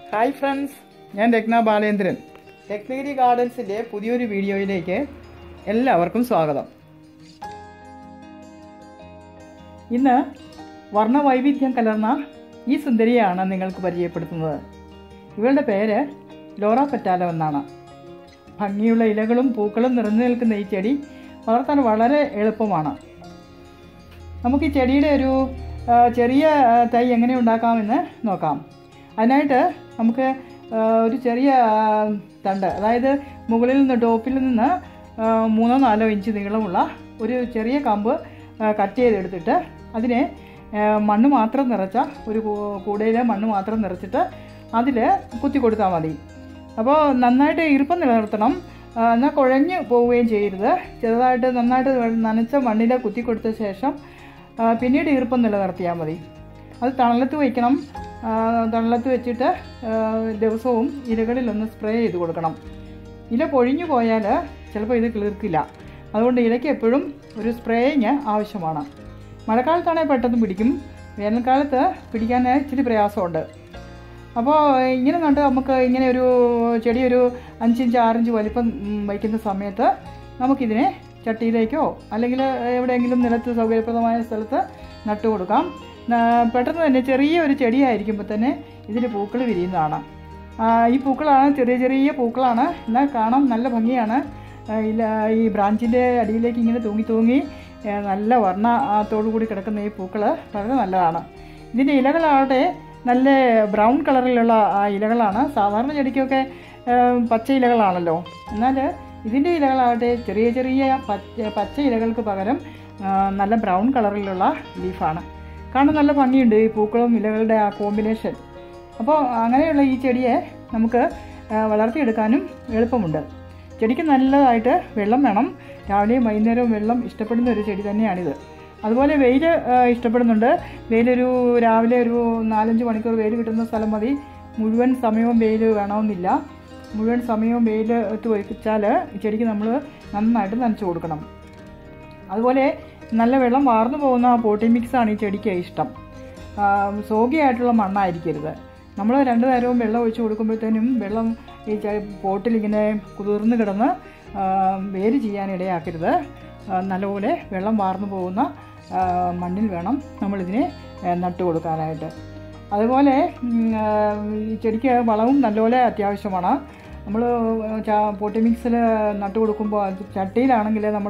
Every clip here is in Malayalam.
ഹായ് ഫ്രണ്ട്സ് ഞാൻ രത്ന ബാലേന്ദ്രൻ രത്നഗിരി ഗാർഡൻസിൻ്റെ പുതിയൊരു വീഡിയോയിലേക്ക് എല്ലാവർക്കും സ്വാഗതം ഇന്ന് വർണ്ണവൈവിധ്യം കലർന്ന ഈ സുന്ദരിയാണ് നിങ്ങൾക്ക് പരിചയപ്പെടുത്തുന്നത് ഇവളുടെ പേര് ലോറ പറ്റാലോ എന്നാണ് ഭംഗിയുള്ള ഇലകളും പൂക്കളും നിറഞ്ഞു നിൽക്കുന്ന ഈ ചെടി വളർത്താൻ വളരെ എളുപ്പമാണ് നമുക്ക് ഈ ചെടിയുടെ ഒരു ആ, ചെറിയ ആ, തൈ എങ്ങനെ ഉണ്ടാക്കാമെന്ന് നോക്കാം അതിനായിട്ട് നമുക്ക് ആ, ഒരു ചെറിയ ആ, തണ്ട് അതായത് മുകളിൽ നിന്ന് ടോപ്പിൽ നിന്ന് ആ, മൂന്നോ നാലോ ഇഞ്ച് നീളമുള്ള ഒരു ചെറിയ കമ്പ് ആ, കട്ട് ചെയ്തെടുത്തിട്ട് അതിനെ ആ, മണ്ണ് മാത്രം നിറച്ച ഒരു കൂ- കൂടയിൽ മണ്ണ് മാത്രം നിറച്ചിട്ട് അതിൽ കുത്തി കൊടുത്താൽ മതി അപ്പോൾ നന്നായിട്ട് ഈർപ്പം നിലനിർത്തണം ആ, എന്നാൽ കുഴഞ്ഞ് പോവുകയും ചെയ്യരുത് ചെറുതായിട്ട് നന്നായിട്ട് നനച്ച മണ്ണിൽ കുത്തി കൊടുത്ത ശേഷം ആ, പിന്നീട് ഈർപ്പം നിലനിർത്തിയാൽ മതി അത് തണലത്ത് വയ്ക്കണം ആ, തണലത്ത് വെച്ചിട്ട് ആ, ദിവസവും ഇലകളിലൊന്ന് സ്പ്രേ ചെയ്ത് കൊടുക്കണം ഇല പൊഴിഞ്ഞു പോയാൽ ചിലപ്പോൾ ഇത് കിളിർക്കില്ല അതുകൊണ്ട് ഇലയ്ക്ക് എപ്പോഴും ഒരു സ്പ്രേയിങ് ആവശ്യമാണ് മഴക്കാലത്താണെങ്കിൽ പെട്ടെന്ന് പിടിക്കും വേനൽക്കാലത്ത് പിടിക്കാൻ ഇച്ചിരി പ്രയാസമുണ്ട് അപ്പോൾ ഇങ്ങനെ കണ്ട് നമുക്ക് ഇങ്ങനെ ഒരു ചെടി ഒരു അഞ്ചിഞ്ച് ആറിഞ്ച് വലിപ്പം ഉം, വയ്ക്കുന്ന സമയത്ത് നമുക്കിതിനെ ചട്ടിയിലേക്കോ അല്ലെങ്കിൽ എവിടെയെങ്കിലും നിലത്ത് സൗകര്യപ്രദമായ സ്ഥലത്ത് നട്ടു കൊടുക്കാം ന- പെട്ടെന്ന് തന്നെ ചെറിയ ഒരു ചെടിയായിരിക്കുമ്പോൾ തന്നെ ഇതിന് പൂക്കൾ വിരിയുന്നതാണ് ആ, ഈ പൂക്കളാണ് ചെറിയ ചെറിയ പൂക്കളാണ് എന്നാൽ കാണാൻ നല്ല ഭംഗിയാണ് ആ, ഇല ഈ ബ്രാഞ്ചിൻ്റെ അടിയിലേക്ക് ഇങ്ങനെ തൂങ്ങി തൂങ്ങി ആ, നല്ല വർണ്ണത്തോടു കൂടി കിടക്കുന്ന ഈ പൂക്കൾ വളരെ നല്ലതാണ് ഇതിൻ്റെ ഇലകളാവട്ടെ നല്ല ബ്രൗൺ കളറിലുള്ള ആ ഇലകളാണ് സാധാരണ ചെടിക്കൊക്കെ ആ, പച്ച ഇലകളാണല്ലോ എന്നാൽ ഇതിൻ്റെ ഇലകളാവട്ടെ ചെറിയ ചെറിയ പച്ച പച്ച ഇലകൾക്ക് പകരം ആ, നല്ല ബ്രൗൺ കളറിലുള്ള ലീഫാണ് കാണാൻ നല്ല ഭംഗിയുണ്ട് ഈ പൂക്കളും ഇലകളുടെ ആ കോമ്പിനേഷൻ അപ്പോൾ അങ്ങനെയുള്ള ഈ ചെടിയെ നമുക്ക് ആ, വളർത്തിയെടുക്കാനും എളുപ്പമുണ്ട് ചെടിക്ക് നല്ലതായിട്ട് വെള്ളം വേണം രാവിലെയും വൈകുന്നേരവും വെള്ളം ഇഷ്ടപ്പെടുന്ന ഒരു ചെടി തന്നെയാണിത് അതുപോലെ വെയിൽ ഇഷ്ടപ്പെടുന്നുണ്ട് വെയിലൊരു രാവിലെ ഒരു നാലഞ്ച് മണിക്കൂർ വെയിൽ കിട്ടുന്ന സ്ഥലം മതി മുഴുവൻ സമയവും വെയിൽ വേണമെന്നില്ല മുഴുവൻ സമയവും വെയിൽ എത്ത് വെച്ചാൽ ചെടിക്ക് നമ്മൾ നന്നായിട്ട് നനച്ചു കൊടുക്കണം അതുപോലെ നല്ല വെള്ളം വാർന്നു പോകുന്ന പോട്ടി മിക്സാണ് ഈ ചെടിക്ക് ഇഷ്ടം സോഗിയായിട്ടുള്ള മണ്ണായിരിക്കരുത് നമ്മൾ രണ്ടു നേരവും വെള്ളം ഒഴിച്ച് കൊടുക്കുമ്പോഴത്തേനും വെള്ളം ഈ ചെ- പോട്ടിലിങ്ങനെ കുതിർന്ന് കിടന്ന് ആ, വേര് ചെയ്യാൻ ഇടയാക്കരുത് ആ, നല്ലപോലെ വെള്ളം വാർന്നു പോകുന്ന ആ, മണ്ണിൽ വേണം നമ്മളിതിനെ ആ, നട്ടു കൊടുക്കാനായിട്ട് അതുപോലെ ഉം, ആ, ഈ ചെടിക്ക് വളവും നല്ലപോലെ അത്യാവശ്യമാണ് നമ്മൾ പോട്ടി മിക്സിൽ നട്ടു കൊടുക്കുമ്പോൾ അത് ചട്ടിയിലാണെങ്കിൽ നമ്മൾ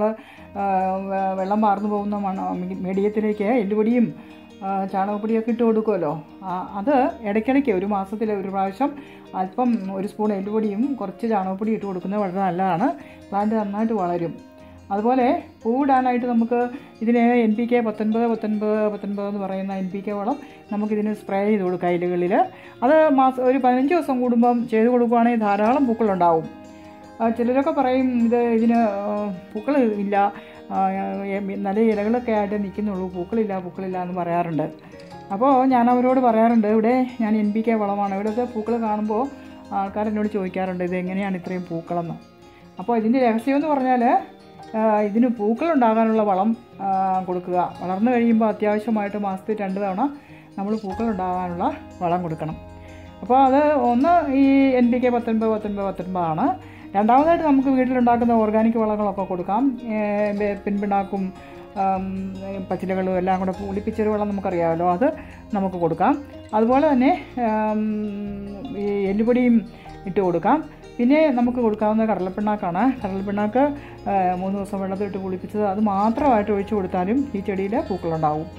വെള്ളം വാർന്നു പോകുന്ന മണ്ണ് മീഡിയത്തിലേക്ക് എല്ലുപൊടിയും ആ, ചാണകപ്പൊടിയൊക്കെ ഇട്ട് കൊടുക്കുമല്ലോ ആ, അത് ഇടയ്ക്കിടയ്ക്ക് ഒരു മാസത്തിൽ ഒരു പ്രാവശ്യം അല്പം ഒരു സ്പൂൺ എല്ലുപൊടിയും കുറച്ച് ചാണകപ്പൊടി ഇട്ട് കൊടുക്കുന്നത് വളരെ നല്ലതാണ് പ്ലാന്റ് നന്നായിട്ട് വളരും അതുപോലെ പൂവിടാനായിട്ട് നമുക്ക് ഇതിന് എൻ പി കെ പത്തൊൻപത് പത്തൊൻപത് പത്തൊൻപത് എന്ന് പറയുന്ന എൻ പി കെ വളം നമുക്കിതിന് സ്പ്രേ ചെയ്ത് കൊടുക്കാം ഇലകളിൽ അത് മാസം ഒരു പതിനഞ്ച് ദിവസം കൂടുമ്പം ചെയ്ത് കൊടുക്കുകയാണെങ്കിൽ ധാരാളം പൂക്കളുണ്ടാവും ആ, ചിലരൊക്കെ പറയും ഇത് ഇതിന് ആ, പൂക്കൾ ഇല്ല ആ, എ- നല്ല ഇലകളൊക്കെ ആയിട്ട് നിൽക്കുന്നുള്ളൂ പൂക്കളില്ല പൂക്കളില്ല എന്ന് പറയാറുണ്ട് അപ്പോൾ ഞാൻ അവരോട് പറയാറുണ്ട് ഇവിടെ ഞാൻ എൻ പി കെ വളമാണ് ഇവിടുത്തെ പൂക്കൾ കാണുമ്പോൾ ആൾക്കാർ എന്നോട് ചോദിക്കാറുണ്ട് ഇത് എങ്ങനെയാണ് ഇത്രയും പൂക്കളെന്ന് അപ്പോൾ ഇതിൻ്റെ രഹസ്യം എന്ന് പറഞ്ഞാൽ ആ, ഇതിന് പൂക്കളുണ്ടാകാനുള്ള വളം ആ, കൊടുക്കുക വളർന്നു കഴിയുമ്പോൾ അത്യാവശ്യമായിട്ട് മാസത്തിൽ രണ്ട് തവണ നമ്മൾ പൂക്കളുണ്ടാകാനുള്ള വളം കൊടുക്കണം അപ്പോൾ അത് ഒന്ന് ഈ എൻ പി കെ പത്തൊൻപത് പത്തൊൻപത് പത്തൊൻപതാണ് രണ്ടാമതായിട്ട് നമുക്ക് വീട്ടിലുണ്ടാക്കുന്ന ഓർഗാനിക് വളങ്ങളൊക്കെ കൊടുക്കാം ഏഹ് വേ- പിൻപിണ്ണാക്കും ആം, പച്ചിലകളും എല്ലാം കൂടെ പുളിപ്പിച്ചൊരു വെള്ളം നമുക്കറിയാമല്ലോ അത് നമുക്ക് കൊടുക്കാം അതുപോലെ തന്നെ ആം, ഈ എല്ലുപൊടിയും ഇട്ട് കൊടുക്കാം പിന്നെ നമുക്ക് കൊടുക്കാവുന്ന കടലപ്പിണ്ണാക്കാണ് കടലപ്പിണ്ണാക്ക് ആ, മൂന്ന് ദിവസം വെള്ളത്തിലിട്ട് പുളിപ്പിച്ചത് അത് മാത്രമായിട്ട് ഒഴിച്ചു കൊടുത്താലും ഈ ചെടിയിൽ പൂക്കളുണ്ടാവും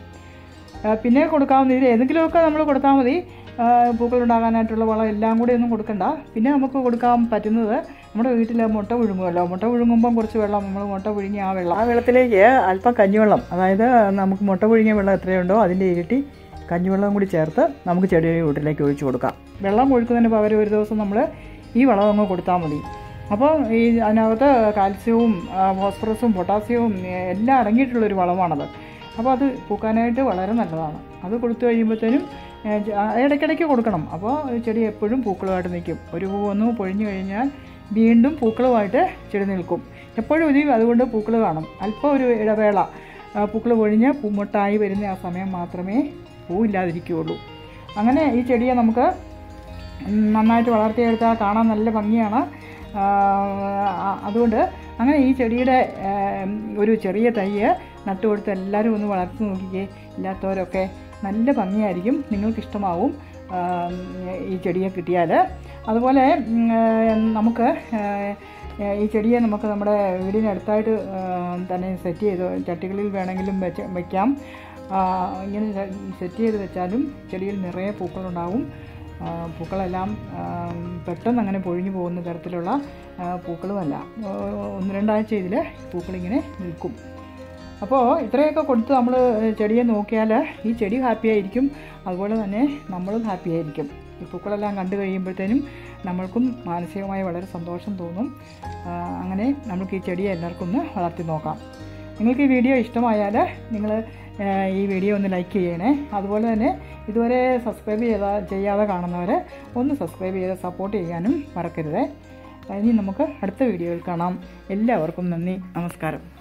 ആ, പിന്നെ കൊടുക്കാവുന്ന ഇതിൽ ഏതെങ്കിലുമൊക്കെ നമ്മൾ കൊടുത്താൽ മതി ആ, പൂക്കളുണ്ടാകാനായിട്ടുള്ള വളം എല്ലാം കൂടി ഒന്നും കൊടുക്കണ്ട പിന്നെ നമുക്ക് കൊടുക്കാൻ പറ്റുന്നത് നമ്മുടെ വീട്ടിൽ മുട്ട പുഴുങ്ങുമല്ലോ മുട്ട പുഴുങ്ങുമ്പം കുറച്ച് വെള്ളം നമ്മൾ മുട്ട പുഴുങ്ങി ആ വെള്ളം ആ വെള്ളത്തിലേക്ക് അല്പം കഞ്ഞിവെള്ളം അതായത് നമുക്ക് മുട്ട പുഴുങ്ങിയ വെള്ളം എത്രയുണ്ടോ അതിൻ്റെ ഇരട്ടി കഞ്ഞിവെള്ളം കൂടി ചേർത്ത് നമുക്ക് ചെടിയുടെ വീട്ടിലേക്ക് ഒഴിച്ചു കൊടുക്കാം വെള്ളം ഒഴുക്കുന്നതിന് പകരം ഒരു ദിവസം നമ്മൾ ഈ വളം അങ്ങ് കൊടുത്താൽ മതി അപ്പോൾ ഈ അതിനകത്ത് കാൽസ്യവും ആ, ഫോസ്ഫറസും പൊട്ടാസ്യവും ഏ, എല്ലാം അടങ്ങിയിട്ടുള്ളൊരു വളമാണത് അപ്പോൾ അത് പൂക്കാനായിട്ട് വളരെ നല്ലതാണ് അത് കൊടുത്തു കഴിയുമ്പോഴത്തേനും ഏ, ചെ- ആ, ഇടയ്ക്കിടയ്ക്ക് കൊടുക്കണം അപ്പോൾ ചെടി എപ്പോഴും പൂക്കളുമായിട്ട് നിൽക്കും ഒരു പൂ ഒന്ന് പൊഴിഞ്ഞു കഴിഞ്ഞാൽ വീണ്ടും പൂക്കളുമായിട്ട് ചെടി നിൽക്കും എപ്പോഴും ഇത് അതുകൊണ്ട് പൂക്കൾ കാണും അല്പം ഒരു ഇടവേള പൂക്കൾ പൊഴിഞ്ഞ് പൂമൊട്ടായി വരുന്ന ആ സമയം മാത്രമേ പൂവില്ലാതിരിക്കുകയുള്ളൂ അങ്ങനെ ഈ ചെടിയെ നമുക്ക് ഉം, നന്നായിട്ട് വളർത്തിയെടുത്താൽ കാണാൻ നല്ല ഭംഗിയാണ് ആ, ആ- അതുകൊണ്ട് അങ്ങനെ ഈ ചെടിയുടെ ആ, ഒരു ചെറിയ തൈ നട്ടുകൊടുത്ത് എല്ലാവരും ഒന്ന് വളർത്തി നോക്കിക്കേ ഇല്ലാത്തവരൊക്കെ നല്ല ഭംഗിയായിരിക്കും നിങ്ങൾക്കിഷ്ടമാവും ആ, ഈ ചെടിയെ കിട്ടിയാൽ അതുപോലെ ഉം, ആ, നമുക്ക് ആ, ഈ ചെടിയെ നമുക്ക് നമ്മുടെ വീടിനടുത്തായിട്ട് ആ, തന്നെ സെറ്റ് ചെയ്ത് ചട്ടികളിൽ വേണമെങ്കിലും വെച്ച് വയ്ക്കാം ആ, ഇങ്ങനെ സെറ്റ് ചെയ്ത് വെച്ചാലും ചെടിയിൽ നിറയെ പൂക്കളുണ്ടാവും ആ, പൂക്കളെല്ലാം ആ, പെട്ടെന്ന് അങ്ങനെ പൊഴിഞ്ഞു പോകുന്ന തരത്തിലുള്ള ആ, പൂക്കളുമല്ല ആ, ഒന്ന് രണ്ടാഴ്ച ഇതിൽ പൂക്കളിങ്ങനെ നിൽക്കും അപ്പോൾ ഇത്രയൊക്കെ കൊടുത്ത് നമ്മൾ ചെടിയെ നോക്കിയാൽ ഈ ചെടി ഹാപ്പി ആയിരിക്കും അതുപോലെ തന്നെ നമ്മളും ഹാപ്പി ആയിരിക്കും ഈ പൂക്കളെല്ലാം കണ്ടു കഴിയുമ്പോഴത്തേനും നമ്മൾക്കും മാനസികമായി വളരെ സന്തോഷം തോന്നും ആ, അങ്ങനെ നമുക്ക് ഈ ചെടിയെ എല്ലാവർക്കും ഒന്ന് വളർത്തി നോക്കാം നിങ്ങൾക്ക് ഈ വീഡിയോ ഇഷ്ടമായാൽ നിങ്ങൾ ഈ വീഡിയോ ഒന്ന് ലൈക്ക് ചെയ്യണേ അതുപോലെ തന്നെ ഇതുവരെ സബ്സ്ക്രൈബ് ചെയ്താ ചെയ്യാതെ കാണുന്നവർ ഒന്ന് സബ്സ്ക്രൈബ് ചെയ്ത് സപ്പോർട്ട് ചെയ്യാനും മറക്കരുത് ഇനി നമുക്ക് അടുത്ത വീഡിയോയിൽ കാണാം എല്ലാവർക്കും നന്ദി നമസ്കാരം